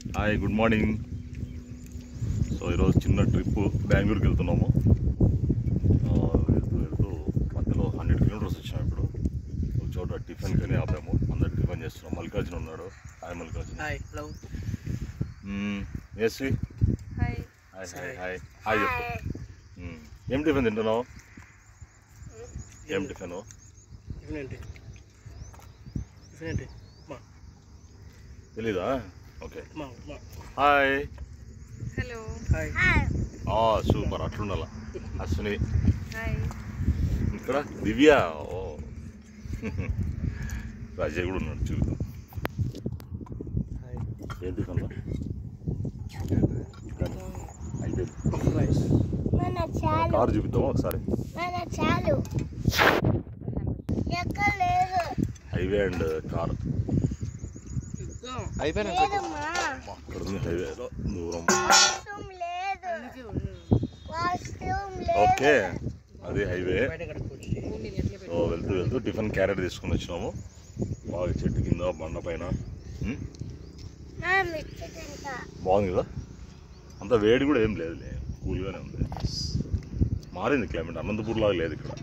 Hi good morning so ఈరోజు చిన్న trip బెంగళూరుకి వెళ్తున్నాము ఆ, వెళ్తూ వెళ్తూ మధ్యలో హండ్రెడ్ కిలోమీటర్స్ వచ్చాము ఇప్పుడు ఒక చోట టిఫిన్ కానీ ఆపాము అందరు టిఫిన్ చేస్తున్నాం మల్లికార్జున ఉన్నాడు hi Mallikarjuna hi hello SV hi hi hi hi hi చెప్పు మ్మ్. ఏం టిఫిన్ తింటున్నావు ఏం టిఫిన్ టిఫిన్ ఏంటి టిఫిన్ ఏంటి మా తెలీదా ఓకే మా మా హాయ్ హలో హాయ్ ఆ సూపర్ అట్లుండాల అశ్విని హాయ్ ఇక్కడ దివ్య ఓ రాజయ్య కూడా ఉన్నాడు చూద్దాం హాయ్ ఏంటి కన్నా అయిపోయింది రైస్ మన చాలు కారు చూపిద్దామా ఒకసారి మన చాలు ఎక్కడ లేదు హైవే అండ్ కార్ అయిపోయినా లేదమ్మా అక్కడ ఉంది హైవేలో దూరం వాష్రూమ్ లేదు వాష్రూమ్ లేదు ఓకే అది హైవే బయట కడుక్కోవచ్చు సో వెళ్తూ వెళ్తూ టిఫిన్ క్యారెట్ తీసుకొని వచ్చినాము బాగా చెట్టు కింద బండ పైన ఉమ్, నా మిర్చి తింటా బాగుంది కదా అంత వేడి కూడా ఏం లేదులే కూల్గానే ఉంది మారింది క్లైమేట్ అనంతపూర్ లాగా లేదు ఇక్కడ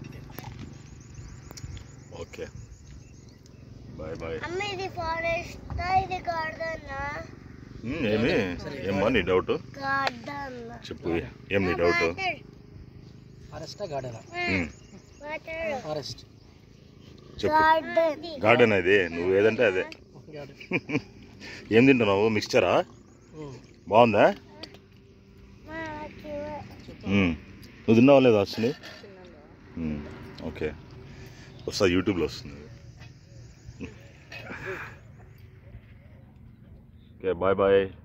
ఓకే బాయ్ బాయ్ అమ్మ ఇది ఫారెస్ట్ ఇది గార్డెన్ ఉమ్, ఏమి ఏమ్మా నీ డౌట్ గార్డెన్ చెప్పు ఏం నీ డౌట్ ఫారెస్టా గార్డెనా ఉమ్, వాటర్ ఫారెస్ట్ చెప్పు గార్డెన్ గార్డెన్ అది నువ్వు ఏదంటే అదే గార్డెన్ ఏం తింటున్నావు మిక్స్చరా బాగుందా ఉమ్, నువ్వు తిన్నావా లేదా అశ్విని ఉమ్, ఓకే వస్తా యూట్యూబ్లో వస్తుంది ఓకే బాయ్ బాయ్